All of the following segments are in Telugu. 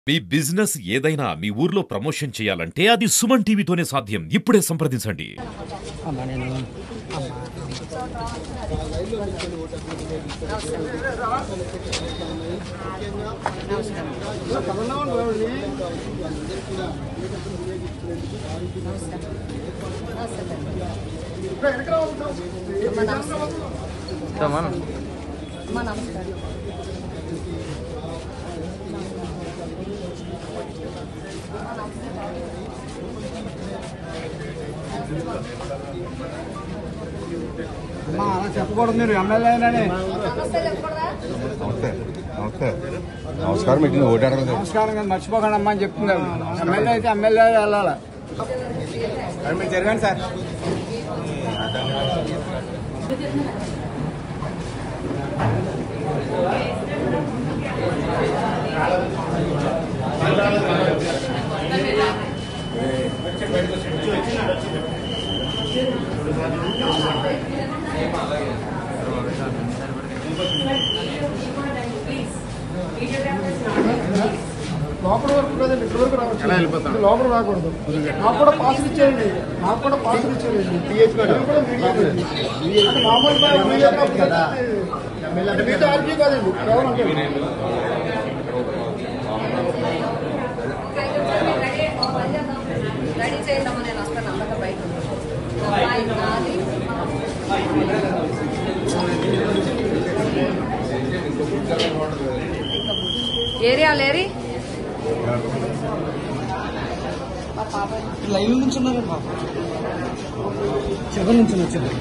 మీ బిజినెస్ ఏదైనా మీ ఊర్లో ప్రమోషన్ చేయాలంటే అది సుమన్ టీవీతోనే సాధ్యం ఇప్పుడే సంప్రదించండి అమ్మ నేను అమ్మ అమ్మ అలా చెప్పకూడదు మీరు ఎమ్మెల్యేనని నమస్తే నమస్తే నమస్కారం పెట్టి ఓటు అడగలేదు నమస్కారం కానీ మర్చిపోకండి అమ్మా అని చెప్తుంది ఆవిడ. ఎమ్మెల్యే అయితే ఎమ్మెల్యే వెళ్ళాలి మీరు జరగండి సార్ లోపల వరకు కదండి ఇక్కడ వరకు రావచ్చు లోపల రాకూడదు నాకు కూడా పాస్ ఇచ్చేయండి నాకు కూడా పాస్ ఇచ్చేయండి నేను కూడా మీడియా అంటే మామూలు బాగా మీడియా కాబట్టి మీతో ఆర్పీ కాదండి కేవలం అంటే రెడీ చేద్దామని నేను వస్తాను అమ్మక బయట అమ్మాయి నాది ఏరియా లేరి మా పాప లైవ్ నుంచి ఉన్నారు పాప చివరి నుంచి వచ్చింది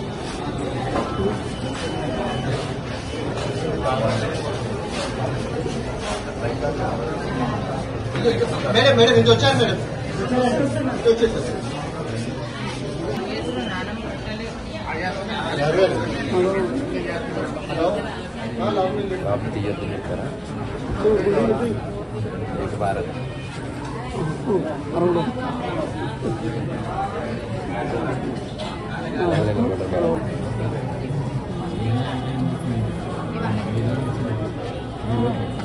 మేడం మేడం ఇది వచ్చాను మేడం ఇది వచ్చేసారు బాబు తీయద్దు చెప్పారా ఏక భారత్ ఆ